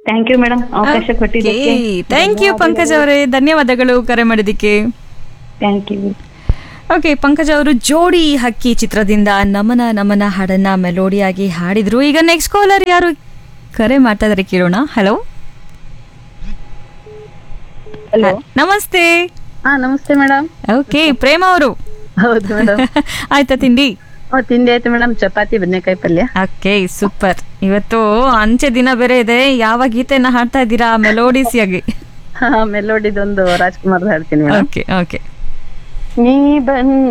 thank you madam ಅವಕಾಶ ಕೊಟ್ಟಿದ್ದಕ್ಕೆ thank you Pankaj ಅವರೇ ಧನ್ಯವಾದಗಳು ಕರೆ ಮಾಡಿದ್ದಕ್ಕೆ ಥ್ಯಾಂಕ್ ಯು ಓಕೆ ಪಂಕಜ್ ಅವರು ಜೋಡಿ ಹಕ್ಕಿ ಚಿತ್ರದಿಂದ ನಮನ ನಮನ ಹಾಡನ್ನ ಮೆಲೋಡಿಯಾಗಿ ಹಾಡಿದ್ರು ಈಗ ನೆಕ್ಸ್ಟ್ ಕಾಲರ್ ಯಾರು ಕರೆ ಮಾಡ್ತಾ ಇದಾರೆ ಕೇಳೋಣ ಹಲೋ ಹಲೋ ನಮಸ್ತೆ ಹಾ ನಮಸ್ತೆ ಮೇಡಮ್ ಓಕೆ ಪ್ರೇಮ ಅವರು ಹೌದು ಮೇಡಮ್ ಆಯ್ತಾ ತಿಂಡಿ ತಿಂಡಿ ಆಯ್ತು ಮೇಡಮ್ ಚಪಾತಿ ಬದನೆಕಾಯಿ ಪಲ್ಯ ಓಕೆ ಸೂಪರ್ ಇವತ್ತು ಅಂಚೆ ದಿನ ಬೇರೆ ಇದೆ ಯಾವ ಗೀತೆನ ಹಾಡ್ತಾ ಇದ್ದೀರಾ ಮೆಲೋಡಿಸಿಯಾಗಿ ಮೆಲೋಡಿದೊಂದು ರಾಜ್ಕುಮಾರ್ ಹಾಡ್ತೀನಿ ಮೇಡಮ್ ಓಕೆ ಓಕೆ ನೀ ಬಂದ